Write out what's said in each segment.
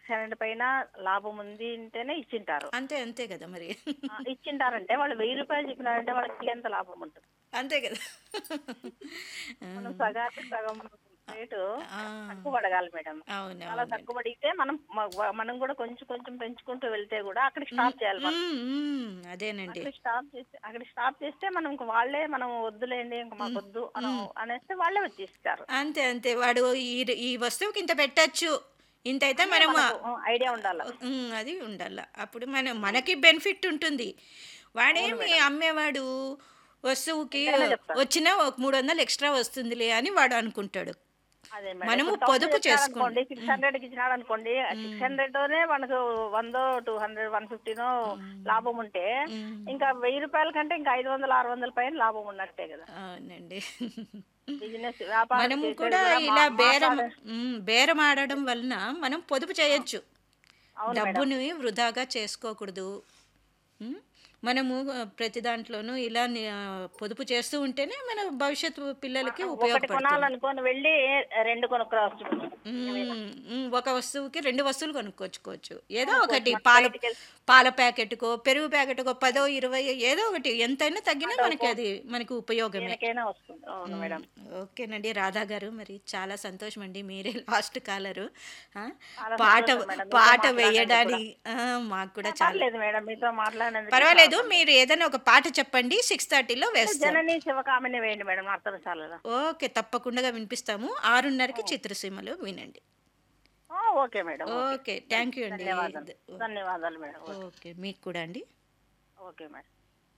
six hundred పైన లాభం ఉంది అంటేనే ఇచ్చింటారు అంతే అంతే కదా మరి ఆ, ఇచ్చింటారంటే వాళ్ళు వెయ్యి రూపాయలు చెప్పినారంటే వాళ్ళకి ఎంత లాభం ఉంటుంది అంతే కదా మనం సగానికి సగం రేటు ఆ, తక్కువ పడగాలి మేడం అవును చాలా అవును తక్కువ పడితే మనం మ- మనం కూడా కొంచెం కొంచెం పెంచుకుంటూ వెళ్తే కూడా అక్కడ స్టాప్ చేయాలి మనం మ్మ్, మ్మ్, అదేనండి అక్కడ స్టాప్ చేస్తే అక్కడ స్టాప్ చేస్తే మనం ఇంక వాళ్ళే మనం వద్దులేండి ఇంక మాకు వద్దు అని అనేస్తే వాళ్ళే వచ్చి ఇస్తారు అంతే అంతే వాడు ఈ ఈ వస్తువుకి ఇంత పెట్టచ్చు ఇంత అయితే మనం ఐడియా ఉండాలి ఉమ్, అది ఉండాల అప్పుడు మనం మనకి బెనిఫిట్ ఉంటుంది వాడేమి అమ్మేవాడు వస్తువుకి వచ్చినా ఒక మూడు వందలు ఎక్స్ట్రా వస్తుందిలే అని వాడు అనుకుంటాడు అదే మనము పొదుపు చేసుకోండి సిక్స్ హండ్రెడ్ కి ఇచ్చినాడు అనుకోండి సిక్స్ హండ్రెడ్ లోనే మనకు వందో టూ హండ్రెడ్ వన్ ఫిఫ్టీనో లాభం ఉంటే ఇంకా వెయ్యి రూపాయల కంటే ఇంకా ఐదు వందలు ఆరు వందల పైన లాభం ఉన్నట్టే కదా అవునండి బిజినెస్ వ్యాపారం మనము చేసేది కూడా కూడా ఇలా మా- బేరం మాట్లాడే- ఉమ్, బేరం ఆడడం వలన మనం పొదుపు చేయొచ్చు అవును డబ్బుని వృధాగా చేసుకోకూడదు ఉమ్, మనము ఆ, ప్రతి దాంట్లోనూ ఇలా ని- ఆ, పొదుపు చేస్తూ ఉంటేనే మన భవిష్యత్తు పిల్లలకి ఒకటి ఉపయోగపడుతుంది కొనాలనుకొని వెళ్ళి రెండు కొనుక్కోవచ్చు ఉమ్, ఉమ్, ఒక వస్తువుకి రెండు వస్తువులు కొనుక్కొచ్చుకోవచ్చు ఏదో ఒకటి పాల పాల ప్యాకెట్కో పెరుగు ప్యాకెట్కో పదో ఇరవై ఏదో ఒకటి ఎంతైనా తగ్గినా మనకి అది మనకి ఉపయోగమే దేనికైనా వస్తుంది అవును మేడం ఓకేనండి రాధా గారు మరి చాలా సంతోషం అండి మీరే లాస్ట్ కాలరు ఆ, చాలా పాట సంతోషం మేడం, మీతో పాట మాట్లాడినందుకు వేయడానికి ఆ, మాకు కూడా చాలా పర్లేదు మేడం మీతో మాట్లాడినందుకు పర్వాలేదు మీరు ఏదైనా ఒక పాట చెప్పండి సిక్స్ థర్టీలో వేస్తాం జనని శివకామిని వేయండి మేడం నర్తనశాలలో ఓకే తప్పకుండా వినిపిస్తాము ఆరున్నరకి చిత్రసీమలో వినండి ఆ, okay madam okay thank you అండి ధన్యవాదాలు ధన్యవాదాలు మేడం ఓకే మీకు కూడా అండి ఓకే మేడం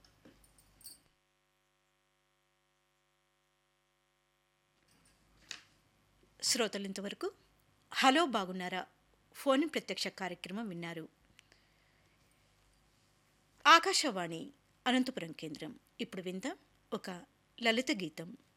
శ్రోతలు ఇంతవరకు హలో బాగున్నారా ఫోన్ ప్రత్యక్ష కార్యక్రమం విన్నారు ఆకాశవాణి అనంతపురం కేంద్రం ఇప్పుడు విందాం ఒక లలిత గీతం